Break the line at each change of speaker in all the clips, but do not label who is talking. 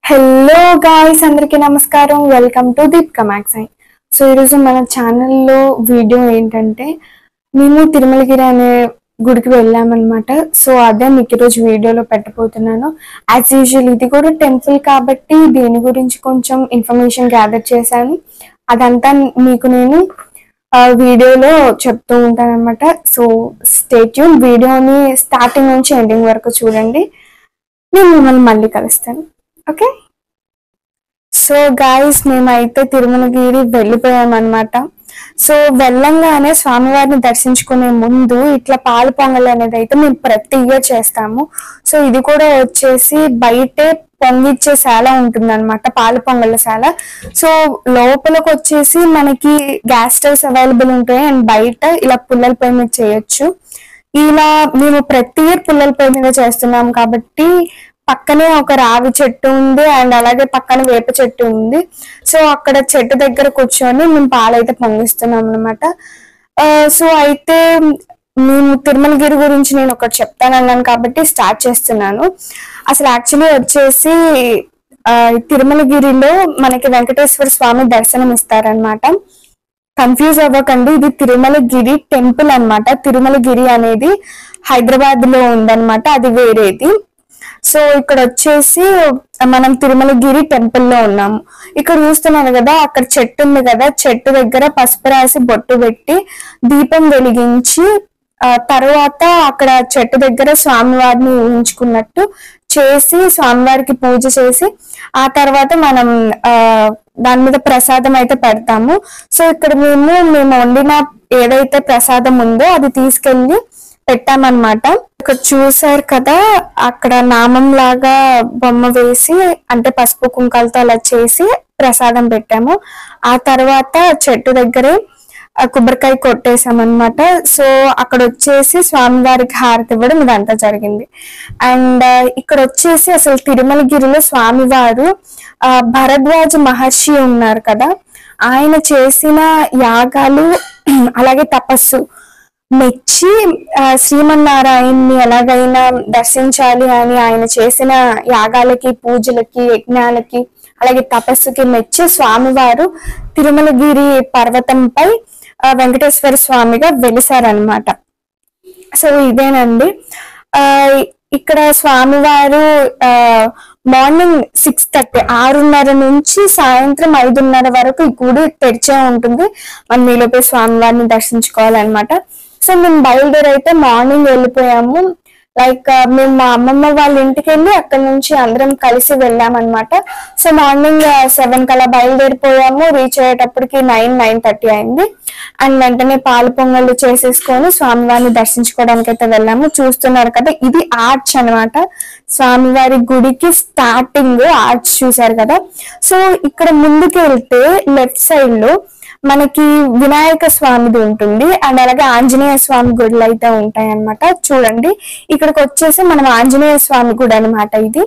Hello guys అందరికీ నమస్కారం welcome to Deepika magazine so ఈరోజు మన ఛానల్లో వీడియో ఏంటంటే మేము తిరుమలగిరి అనే గుడికి వెళ్ళామన్నమాట సో అదే మీకు ఈరోజు వీడియోలో పెట్టబోతున్నాను యాజ్ యూజువల్ ఇది కూడా టెంపుల్ కాబట్టి దీని గురించి కొంచెం ఇన్ఫర్మేషన్ గ్యాదర్ చేశాను అదంతా మీకు నేను ఆ, వీడియోలో చెప్తూ ఉంటాను అనమాట సో స్టేట్యూన్ వీడియోని స్టార్టింగ్ నుంచి ఎండింగ్ వరకు చూడండి నేను మిమ్మల్ని మళ్ళీ కలుస్తాను ఓకే సో గాయస్ మేమైతే తిరుమలగిరి వెళ్ళిపోయాం అనమాట సో వెళ్ళంగానే స్వామివారిని దర్శించుకునే ముందు ఇట్లా పాలు పొంగల్ అనేది అయితే మేము ప్రతి ఇయర్ చేస్తాము సో ఇది కూడా వచ్చేసి బయటే పొంగిచ్చే శాల ఉంటుంది అనమాట పాలు పొంగళ్ళ శాల సో లోపలికి వచ్చేసి మనకి గ్యాస్ స్టవ్స్ అవైలబుల్ ఉంటాయి అండ్ బయట ఇలా పుల్లల పొయ్యి మీద చేయొచ్చు ఇలా మేము ప్రతి ఇయర్ పుల్లల పొయ్యి మీద చేస్తున్నాం కాబట్టి పక్కనే ఒక రావి చెట్టు ఉంది అండ్ అలాగే పక్కన వేప చెట్టు ఉంది సో అక్కడ చెట్టు దగ్గర కూర్చొని మేము పాలైతే పొంగిస్తున్నాం అనమాట సో అయితే మేము తిరుమలగిరి గురించి నేను ఒకటి చెప్తానన్నాను కాబట్టి స్టార్ట్ చేస్తున్నాను అసలు యాక్చువల్లీ వచ్చేసి ఆ, తిరుమలగిరిలో మనకి వెంకటేశ్వర స్వామి దర్శనం ఇస్తారనమాట కన్ఫ్యూజ్ అవ్వకండి ఇది తిరుమలగిరి టెంపుల్ అన్నమాట తిరుమలగిరి అనేది హైదరాబాద్ లో ఉందన్నమాట అది వేరేది సో ఇక్కడ వచ్చేసి మనం తిరుమలగిరి టెంపుల్ లో ఉన్నాము ఇక్కడ చూస్తున్నారు కదా అక్కడ చెట్టు ఉంది కదా చెట్టు దగ్గర పసుపు రాసి బొట్టు పెట్టి దీపం వెలిగించి ఆ తర్వాత అక్కడ చెట్టు దగ్గర స్వామివారిని ఊహించుకున్నట్టు చేసి స్వామివారికి పూజ చేసి ఆ తర్వాత మనం ఆ దాని మీద ప్రసాదం అయితే పెడతాము సో ఇక్కడ మేము మేము వండిన ఏదైతే ప్రసాదం ఉందో అది తీసుకెళ్లి పెట్టామన్నమాట ఇక్కడ చూసారు కదా అక్కడ నామం లాగా బొమ్మ వేసి అంటే పసుపు కుంకాలతో అలా చేసి ప్రసాదం పెట్టాము ఆ తర్వాత చెట్టు దగ్గరే ఆ కొబ్బరికాయ కొట్టేసామన్నమాట సో అక్కడ వచ్చేసి స్వామివారికి హారతి ఇవ్వడం ఇదంతా జరిగింది అండ్ ఇక్కడ వచ్చేసి అసలు తిరుమలగిరిలో స్వామివారు ఆ, భరద్వాజ మహర్షి ఉన్నారు కదా ఆయన చేసిన యాగాలు అలాగే తపస్సు మెచ్చి ఆ, శ్రీమన్నారాయణ్ణి ఎలాగైనా దర్శించాలి అని ఆయన చేసిన యాగాలకి పూజలకి యజ్ఞాలకి అలాగే తపస్సుకి మెచ్చి స్వామివారు తిరుమలగిరి పర్వతంపై ఆ, వెంకటేశ్వర స్వామిగా వెలిసారనమాట సో ఇదేనండి ఆ ఇక్కడ స్వామివారు ఆ మార్నింగ్ సిక్స్ థర్టీ ఆరున్నర నుంచి సాయంత్రం ఐదున్నర వరకు ఈ గుడి తెరిచే ఉంటుంది మనం మీలోపై స్వామివారిని దర్శించుకోవాలన్నమాట సో మేము బయలుదేరి అయితే మార్నింగ్ వెళ్ళిపోయాము లైక్ మేము మా అమ్మమ్మ వాళ్ళ ఇంటికి వెళ్ళి అక్కడ నుంచి అందరం కలిసి వెళ్ళామన్నమాట సో మార్నింగ్ సెవెన్ కల్లా బయలుదేరిపోయాము రీచ్ అయ్యేటప్పటికి నైన్ నైన్ థర్టీ అయింది అండ్ వెంటనే పాలు పొంగళ్ళు చేసేసుకొని స్వామివారిని దర్శించుకోవడానికి అయితే వెళ్ళాము చూస్తున్నారు కదా ఇది ఆర్చ్ అన్నమాట స్వామివారి గుడికి స్టార్టింగ్ ఆర్చ్ చూసారు కదా సో ఇక్కడ ముందుకు వెళ్తే లెఫ్ట్ సైడ్ లో మనకి వినాయక స్వామిది ఉంటుంది అండ్ అలాగే ఆంజనేయ స్వామి గుడులు అయితే ఉంటాయి అన్నమాట చూడండి ఇక్కడికి వచ్చేసి మనం ఆంజనేయ స్వామి గుడి అన్నమాట ఇది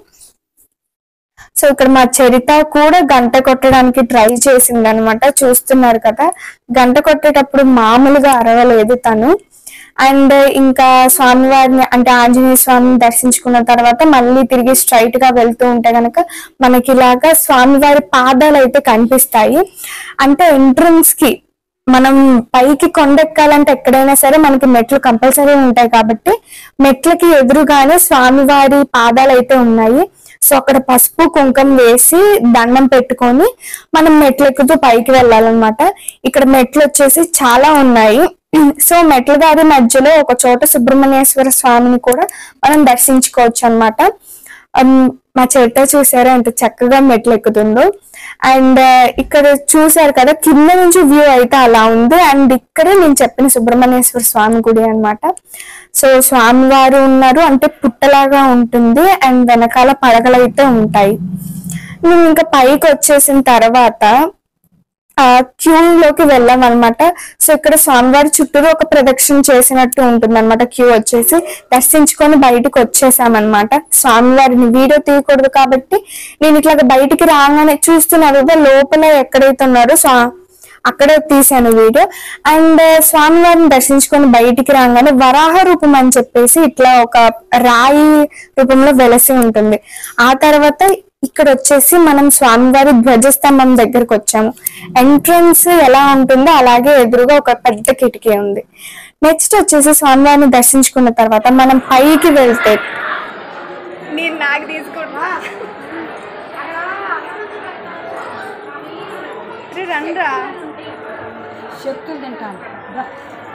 సో ఇక్కడ మా చరిత కూడా గంట కొట్టడానికి ట్రై చేసింది అనమాట చూస్తున్నారు కదా గంట కొట్టేటప్పుడు మామూలుగా అరవలేదు తను అండ్ ఇంకా స్వామివారిని అంటే ఆంజనేయ స్వామిని దర్శించుకున్న తర్వాత మళ్ళీ తిరిగి స్ట్రైట్ గా వెళ్తూ ఉంటే గనక మనకి ఇలాగా స్వామివారి పాదాలు అయితే కనిపిస్తాయి అంటే ఎంట్రన్స్ కి మనం పైకి కొండెక్కాలంటే ఎక్కడైనా సరే మనకి మెట్లు కంపల్సరీ ఉంటాయి కాబట్టి మెట్లకి ఎదురుగానే స్వామివారి పాదాలు అయితే ఉన్నాయి సో అక్కడ పసుపు కుంకం వేసి దండం పెట్టుకొని మనం మెట్లు ఎక్కుతూ పైకి వెళ్ళాలన్నమాట ఇక్కడ మెట్లు వచ్చేసి చాలా ఉన్నాయి సో మెట్ల దారి మధ్యలో ఒక చోట సుబ్రహ్మణ్యేశ్వర స్వామిని కూడా మనం దర్శించుకోవచ్చు అనమాట మా చెట్ట చూసారా ఎంత చక్కగా మెట్లు ఎక్కుతుందో అండ్ ఇక్కడ చూసారు కదా కింద నుంచి వ్యూ అయితే అలా ఉంది అండ్ ఇక్కడే నేను చెప్పిన సుబ్రహ్మణ్యేశ్వర స్వామి గుడి అన్నమాట సో స్వామివారు ఉన్నారు అంటే పుట్టలాగా ఉంటుంది అండ్ వెనకాల పడగలు అయితే ఉంటాయి మేము ఇంకా పైకి వచ్చేసిన తర్వాత ఆ క్యూ లోకి వెళ్ళాం అనమాట సో ఇక్కడ స్వామివారి చుట్టూరు ఒక ప్రదక్షిణ చేసినట్టు ఉంటుంది అనమాట క్యూ వచ్చేసి దర్శించుకొని బయటకు వచ్చేసామన్నమాట స్వామివారిని వీడియో తీయకూడదు కాబట్టి నేను ఇట్లా బయటికి రాగానే చూస్తున్నారు కదా లోపల ఎక్కడైతే ఉన్నారో స్వా అక్కడే తీసాను వీడియో అండ్ స్వామివారిని దర్శించుకొని బయటికి రాగానే వరాహ రూపం అని చెప్పేసి ఇట్లా ఒక రాయి రూపంలో వెలసి ఉంటుంది ఆ తర్వాత ఇక్కడ వచ్చేసి మనం స్వామివారి ధ్వజస్తంభం దగ్గరకు వచ్చాము ఎంట్రన్స్ ఎలా ఉంటుందో అలాగే ఎదురుగా ఒక పెద్ద కిటికీ ఉంది నెక్స్ట్ వచ్చేసి స్వామివారిని దర్శించుకున్న తర్వాత మనం పైకి వెళ్తే నేను నాకు తీసుకుంటా రండ్రా
చెప్తుంది తింటాను రా.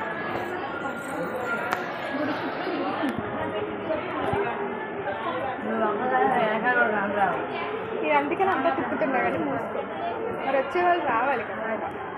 నువ్వు అమ్మగా వెనకాల కూడా రాను.
ఇది అందుకని అంతా తిప్పుతున్నా కానీ మూసుకో మరి వచ్చే వాళ్ళు రావాలి కదా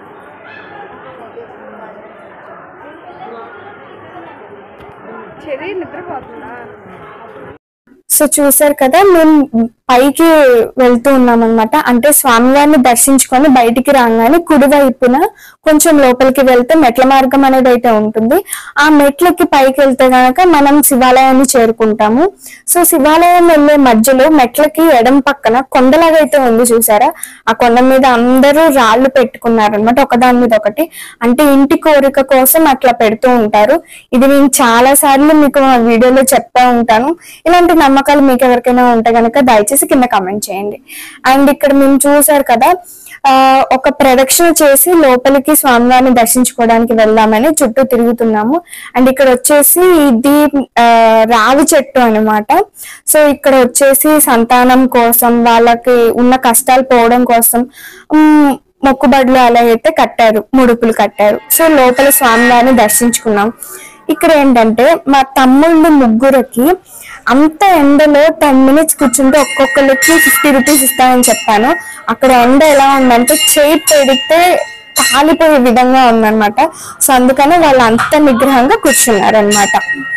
చెర్రీ నిద్రపోతుందా సో చూసారు కదా మేము పైకి వెళ్తూ ఉన్నాం అనమాట అంటే స్వామివారిని దర్శించుకొని బయటికి రాగానే కుడి వైపున కొంచెం లోపలికి వెళ్తే మెట్ల మార్గం అనేది అయితే ఉంటుంది ఆ మెట్లకి పైకి వెళ్తే గనక మనం శివాలయాన్ని చేరుకుంటాము సో శివాలయం వెళ్ళే మధ్యలో మెట్లకి ఎడం పక్కన కొండలాగా అయితే ఉంది చూసారా ఆ కొండ మీద అందరూ రాళ్ళు పెట్టుకున్నారు అనమాట ఒకదాని మీద ఒకటి అంటే ఇంటి కోరిక కోసం అట్లా పెడుతూ ఉంటారు ఇది నేను చాలా సార్లు మీకు మా వీడియోలో చెప్తా ఉంటాను ఇలాంటి నమ్మకాలు మీకు ఎవరికైనా ఉంటే గనక దయచేసి కింద కమెంట్ చేయండి అండ్ ఇక్కడ మేము చూసారు కదా ఆ, ఒక ప్రదక్షిణ చేసి లోపలికి స్వామివారిని దర్శించుకోవడానికి వెళ్దామని చుట్టూ తిరుగుతున్నాము అండ్ ఇక్కడ వచ్చేసి ఇది ఆ, రావి చెట్టు అన్నమాట సో ఇక్కడ వచ్చేసి సంతానం కోసం వాళ్ళకి ఉన్న కష్టాలు పోవడం కోసం ఉమ్, మొక్కుబడులు అలా అయితే కట్టారు ముడుపులు కట్టారు సో లోపల స్వామివారిని దర్శించుకున్నాం ఇక్కడ ఏంటంటే మా తమ్ముళ్ళు ముగ్గురికి అంత ఎండలో టెన్ మినిట్స్ కూర్చుంటే ఒక్కొక్కరికి ఫిఫ్టీ రూపీస్ ఇస్తానని చెప్పాను అక్కడ ఎండ ఎలా ఉందంటే చేయి పెడితే కాలిపోయే విధంగా ఉందన్నమాట సో అందుకని వాళ్ళు అంత నిగ్రహంగా కూర్చున్నారు అనమాట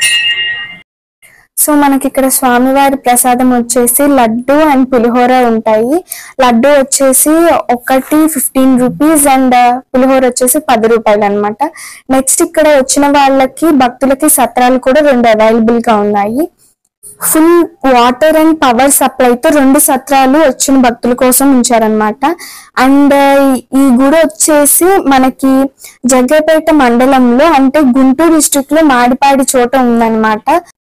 సో మనకి ఇక్కడ స్వామివారి ప్రసాదం వచ్చేసి లడ్డు అండ్ పులిహోర ఉంటాయి లడ్డు వచ్చేసి ఒకటి ఫిఫ్టీన్ రూపీస్ అండ్ పులిహోర వచ్చేసి పది రూపాయలు అనమాట నెక్స్ట్ ఇక్కడ వచ్చిన వాళ్ళకి భక్తులకి సత్రాలు కూడా రెండు అవైలబుల్ గా ఉన్నాయి ఫుల్ వాటర్ అండ్ పవర్ సప్లైతో రెండు సత్రాలు వచ్చిన భక్తుల కోసం ఉంచారనమాట అండ్ ఈ గుడి వచ్చేసి మనకి జగ్గపేట మండలంలో అంటే గుంటూరు డిస్ట్రిక్ట్ లో మాడిపాడి చోట ఉందన్నమాట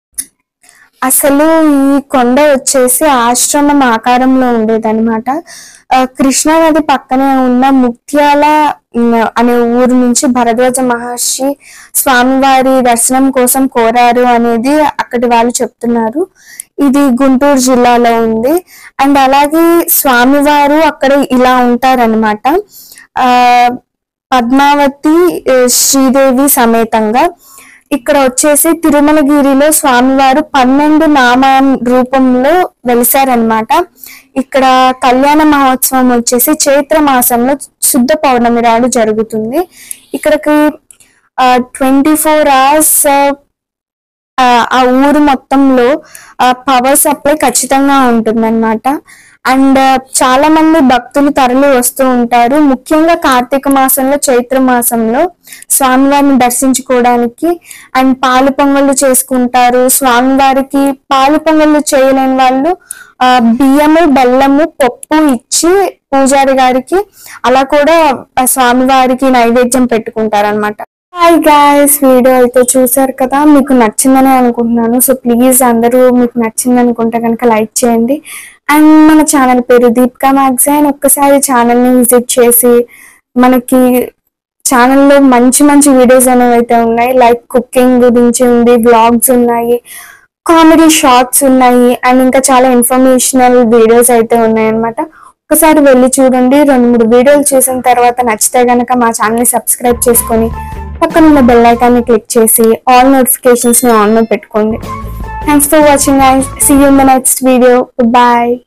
అసలు ఈ కొండ వచ్చేసి ఆశ్రమం ఆకారంలో ఉండేదన్నమాట ఆ, కృష్ణానది పక్కనే ఉన్న ముత్యాల ఉమ్, అనే ఊరు నుంచి భరద్వాజ మహర్షి స్వామివారి దర్శనం కోసం కోరారు అనేది అక్కడి వాళ్ళు చెప్తున్నారు ఇది గుంటూరు జిల్లాలో ఉంది అండ్ అలాగే స్వామివారు అక్కడ ఇలా ఉంటారనమాట ఆ పద్మావతి ఆ, శ్రీదేవి సమేతంగా ఇక్కడ వచ్చేసి తిరుమలగిరిలో స్వామివారు పన్నెండు నామ రూపంలో వెలిసారనమాట ఇక్కడ కళ్యాణ మహోత్సవం వచ్చేసి చైత్ర మాసంలో శుద్ధ పౌర్ణమి నాడు జరుగుతుంది ఇక్కడికి ట్వంటీ ఫోర్ అవర్స్ ఆ ఊరు మొత్తంలో పవర్ సప్లై ఖచ్చితంగా ఉంటుందన్నమాట అండ్ చాలా మంది భక్తులు తరలి వస్తూ ఉంటారు ముఖ్యంగా కార్తీక మాసంలో చైత్ర మాసంలో స్వామివారిని దర్శించుకోవడానికి అండ్ పాలు పొంగళ్ళు చేసుకుంటారు స్వామివారికి పాలు పొంగళ్ళు చేయలేని వాళ్ళు ఆ, బియ్యము బెల్లము పప్పు ఇచ్చి పూజారి గారికి అలా కూడా ఆ స్వామివారికి నైవేద్యం పెట్టుకుంటారు అనమాట హాయ్ గాయస్ వీడియో అయితే చూసారు కదా మీకు నచ్చిందని అనుకుంటున్నాను సో ప్లీజ్ అందరూ మీకు నచ్చింది అనుకుంటే కనుక లైక్ చేయండి అండ్ మన ఛానల్ పేరు దీపికా మ్యాగ్జైన్ ఒక్కసారి ఛానల్ ని విజిట్ చేసి మనకి ఛానల్లో మంచి మంచి వీడియోస్ అనేవి అయితే ఉన్నాయి లైక్ కుకింగ్ గురించి ఉంది బ్లాగ్స్ ఉన్నాయి కామెడీ షార్ట్స్ ఉన్నాయి అండ్ ఇంకా చాలా ఇన్ఫర్మేషనల్ వీడియోస్ అయితే ఉన్నాయి అనమాట ఒకసారి వెళ్ళి చూడండి రెండు మూడు వీడియోలు చూసిన తర్వాత నచ్చితే గనక మా ఛానల్ ని సబ్స్క్రైబ్ చేసుకొని పక్కన ఉన్న బెల్ ఐకాన్ ని క్లిక్ చేసి ఆల్ నోటిఫికేషన్స్ ని ఆన్ లో పెట్టుకోండి thanks for watching I see you in the next video bye